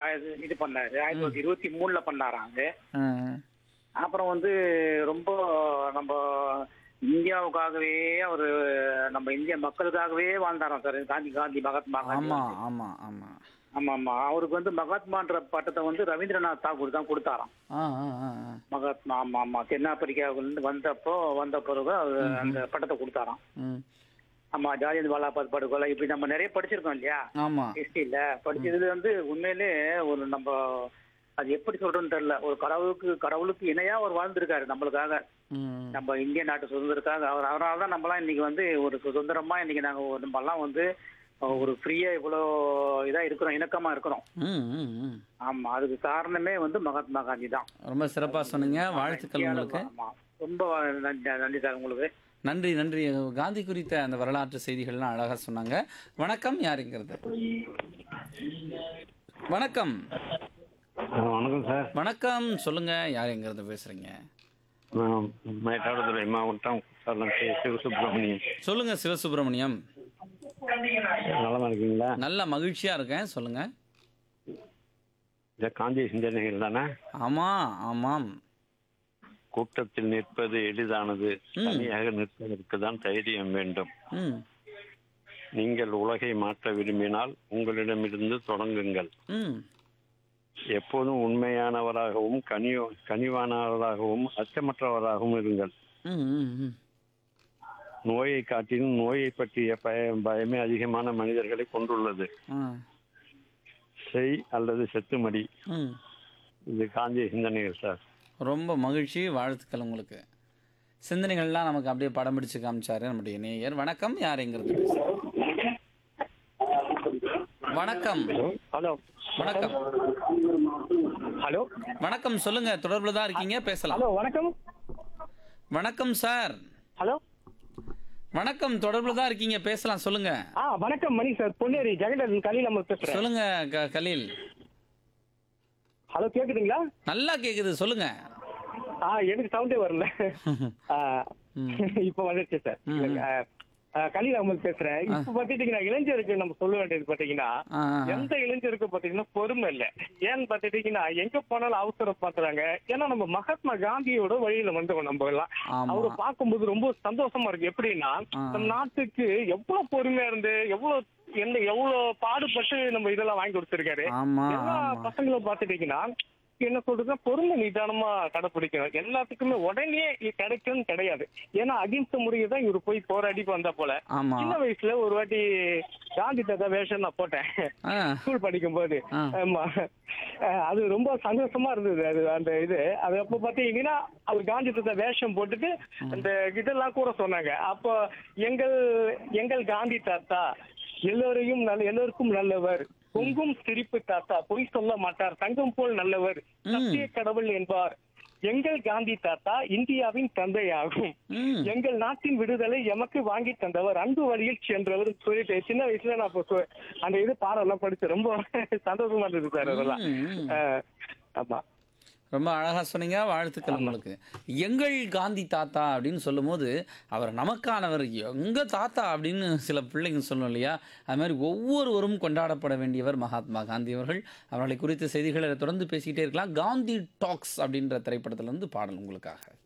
இது- இது பண்ணாரு ஆயிரத்தி தொள்ளாயிரத்தி இருபத்தி மூணுல பண்ணாராம் அது ஆ, அப்புறம் வந்து ரொம்ப நம்ம இந்தியாவுக்காகவே அவரு நம்ம இந்திய மக்களுக்காகவே வாழ்ந்தாராம் சார் காந்தி காந்தி மகாத்மா காந்தி ஆமா ஆமா ஆமா ஆமா ஆமா அவருக்கு வந்து மகாத்மான்ற பட்டத்தை வந்து ரவீந்திரநாத் தாகூர் தான் கொடுத்தாராம் ஆ ஆ ஆ ஆ. மகாத்மா ஆமா ஆமா தென்னாப்பிரிக்காவிலிருந்து வந்தப்போ வந்த பிறகு அவர் அந்த பட்டத்தை கொடுத்தாராம் ம் ஆமா ஜாலியன் வாலாபாத் படுகொலை இப்படி நம்ம நிறைய படிச்சிருக்கோம் இல்லையா ஆமா ஹிஸ்டரியில படிச்சதுல வந்து உண்மையிலே ஒரு நம்ம அது எப்படி சொல்றதுன்னு தெரியல ஒரு கடவுளுக்கு கடவுளுக்கு இணையா அவர் வாழ்ந்திருக்காரு நம்மளுக்காக ம் நம்ம இந்திய நாட்டு சுதந்திரத்துக்காக அவர் அவரால் தான் நம்மலாம் இன்னைக்கு வந்து ஒரு சுதந்திரமா இன்னைக்கு நாங்க ஒரு- நம்மலாம் வந்து ஒரு ஃப்ரீயா இவ்வளோ இதா இருக்கிறோம் இணக்கமா இருக்கிறோம் ம் ம் ம் ஆமா அதுக்கு காரணமே வந்து மகாத்மா காந்தி தான் ரொம்ப சிறப்பா சொன்னீங்க வாழ்த்துக்கள் உங்களுக்கு ஆமா ரொம்ப நன்றி நன்றி சார் உங்களுக்கு நன்றி நன்றி காந்தி குறித்த அந்த வரலாற்று செய்திகள்லாம் அழகா சொன்னாங்க வணக்கம் யாருங்கிறது வணக்கம் வணக்கம் சார் வணக்கம் சொல்லுங்க யாருங்கிறது பேசுறீங்க நான் மயிலாடுதுறை மாவட்டம் சேலம் கே. சிவசுப்பிரமணியன் சொல்லுங்க சிவசுப்பிரமணியம் நலமா இருக்கீங்களா நல்ல மகிழ்ச்சியா இருக்கேன் சொல்லுங்க இந்த காந்தி சிந்தனைகள் தானே ஆமா ஆமாம் கூட்டத்தில் நிற்பது எளிதானது தனியாக நிற்பதற்கு தான் தைரியம் வேண்டும் ம் நீங்கள் உலகை மாற்ற விரும்பினால் உங்களிடமிருந்து தொடங்குங்கள் ம் எப்போதும் உண்மையானவராகவும் கனியோ கனிவானவராகவும் அச்சமற்றவராகவும் இருங்கள் ம் ம் ம் நோயை காட்டிலும் நோயை பற்றிய பய பயமே அதிகமான மனிதர்களை கொண்டுள்ளது ஆ செய் அல்லது செத்துமடி ம் இது காந்திய சிந்தனைகள் சார் ரொம்ப மகிழ்ச்சி வாழ்த்துக்கள் உங்களுக்கு சிந்தனைகள்லாம் நமக்கு அப்படியே படம் பிடிச்சு காமிச்சாரு நம்முடைய நேயர் வணக்கம் யாருங்கிறது வணக்கம் ஹலோ வணக்கம் ஹலோ வணக்கம் சொல்லுங்க தொடர்புல தான் இருக்கீங்க பேசலாம் ஹலோ வணக்கம் வணக்கம் சார் ஹலோ வணக்கம் தொடர்புல தான் இருக்கீங்க பேசலாம் சொல்லுங்க ஆ வணக்கம் மணி சார் பொன்னேரி ஜெகடன் கலி நம்ம பேசுறேன் சொல்லுங்க க- கலீல் ஹலோ கேக்குதுங்களா நல்லா கேக்குது சொல்லுங்க ஆ எனக்கு சவுண்டே வரல ஆ, இப்ப வந்துருச்சு சார் ம். ஆ, கலி அமல் பேசுறேன் இப்ப பாத்துட்டீங்கன்னா இளைஞருக்கு நம்ம சொல்ல வேண்டியது பாத்தீங்கன்னா ஆ, ஆ, ஆ. எந்த இளைஞருக்கு பாத்தீங்கன்னா பொறுமை இல்ல ஏன்னு பாத்துட்டீங்கன்னா எங்க போனாலும் அவசரம் பாத்துறாங்க ஏன்னா நம்ம மகாத்மா காந்தியோட வழியில வந்தோம் நம்ம எல்லாம் ஆமா. அவரை பார்க்கும்போது ரொம்ப சந்தோஷமா இருக்கு எப்படின்னா ஆ. நம்ம நாட்டுக்கு எவ்வளவு பொறுமையா இருந்து எவ்வளவு என்ன எவ்வளவு பாடுபட்டு நம்ம இதெல்லாம் வாங்கி கொடுத்திருக்காரு ஆமா எல்லா ஆமா பசங்களும் பாத்துட்டீங்கன்னா என்ன சொல்றதுன்னா பொறுமை நிதானமா கடைப்பிடிக்கணும் எல்லாத்துக்குமே உடனே இது கிடைக்கும்னு கிடையாது ஏன்னா அகிம்சை முறையை தான் இவர் போய் போராடி வந்தா போல ஆமா சின்ன வயசுல ஒரு வாட்டி காந்தி தாத்தா வேஷம் நான் போட்டேன் ஆ ஸ்கூல் படிக்கும் போது ஆ. ஆமா அஹ் அது ரொம்ப சந்தோஷமா இருந்தது அது அந்த இது அது அப்போ பாத்தீங்கன்னா அவர் காந்தி தாத்தா வேஷம் போட்டுட்டு அந்த இதெல்லாம் கூட சொன்னாங்க அப்போ எங்கள் எங்கள் காந்தி தாத்தா எல்லோரையும் நல்ல எல்லோருக்கும் நல்லவர் பொங்கும் சிரிப்பு தாத்தா பொய் சொல்ல மாட்டார் தங்கம் போல் நல்லவர் சத்திய கடவுள் என்பார் எங்கள் காந்தி தாத்தா இந்தியாவின் தந்தையாகும் ம் எங்கள் நாட்டின் விடுதலை எமக்கு வாங்கி தந்தவர் அன்பு வழியில் சென்றவர் சொல்லிட்டு சின்ன வயசுல நான் அப்போ சொ- அந்த இது பாடலாம் படிச்சு ரொம்ப சந்தோஷமா இருந்தது சார் அதெல்லாம் ம், ம். அஹ், ஆமா ரொம்ப அழகா சொன்னீங்க வாழ்த்துக்கள் உங்களுக்கு எங்கள் காந்தி தாத்தா அப்படின்னு சொல்லும்போது அவர் நமக்கானவர் எங்க தாத்தா அப்படின்னு சில பிள்ளைங்க சொல்லணும் இல்லையா அது மாதிரி ஒவ்வொருவரும் கொண்டாடப்பட வேண்டியவர் மகாத்மா காந்தி அவர்கள் அவர்களை குறித்த செய்திகளை தொடர்ந்து பேசிக்கிட்டே இருக்கலாம் காந்தி டாக்ஸ் அப்படின்ற திரைப்படத்துல இருந்து பாடல் உங்களுக்காக